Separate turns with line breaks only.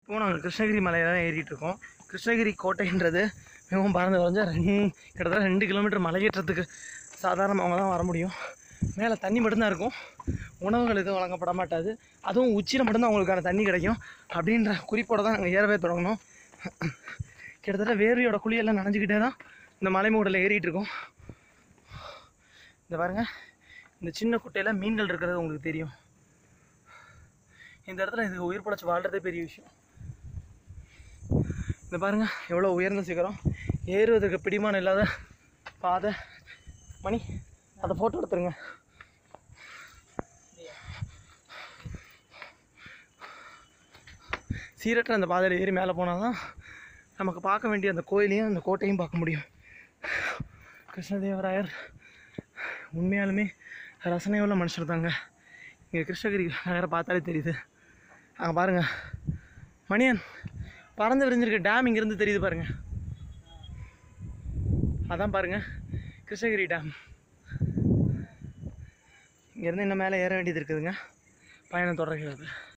இப்போ நாங்கள் கிருஷ்ணகிரி மலையில தான் ஏறிட்டு இருக்கோம் கிருஷ்ணகிரி கோட்டைன்றது மிகவும் பறந்து வரைஞ்ச ரெண்டு கிட்டத்தட்ட ரெண்டு கிலோமீட்டர் மலையேற்றத்துக்கு சாதாரணமாக தான் வர முடியும் மேலே தண்ணி மட்டும்தான் இருக்கும் உணவுகள் எதுவும் வழங்கப்பட மாட்டாது அதுவும் உச்சியில் மட்டும்தான் உங்களுக்கான தண்ணி கிடைக்கும் அப்படின்ற குறிப்போட தான் நாங்கள் ஏறவே தொடங்கணும் கிட்டத்தட்ட வேர்வையோட குழியெல்லாம் நனைஞ்சிக்கிட்டே தான் இந்த மலை மூடல ஏறிட்டு இருக்கோம் இந்த பாருங்க இந்த சின்ன குட்டையில் மீன்கள் இருக்கிறது உங்களுக்கு தெரியும் இந்த இடத்துல இதுக்கு உயிர் படைச்சு வாழ்றதே பெரிய விஷயம் இந்த பாருங்க எவ்வளோ உயர்ந்த சிகரம் ஏறுவதற்கு பிடிமானம் இல்லாத பாதை மணி அதை ஃபோட்டோ எடுத்துருங்க சீரற்ற அந்த பாதையில் ஏறி மேலே போனால் தான் நமக்கு பார்க்க வேண்டிய அந்த கோயிலையும் அந்த கோட்டையும் பார்க்க முடியும் கிருஷ்ணதேவராயர் உண்மையாலுமே ரசனையுள்ள மனுஷர் தாங்க இங்கே கிருஷ்ணகிரி நகரை பார்த்தாலே தெரியுது அங்கே பாருங்கள் மணியன் பறந்து விரிஞ்சிருக்க டேம் இங்கேருந்து தெரியுது பாருங்கள் அதான் பாருங்கள் கிருஷ்ணகிரி டேம் இங்கேருந்து இன்னும் மேலே ஏற வேண்டியது இருக்குதுங்க பயணம் தொடர்கிறது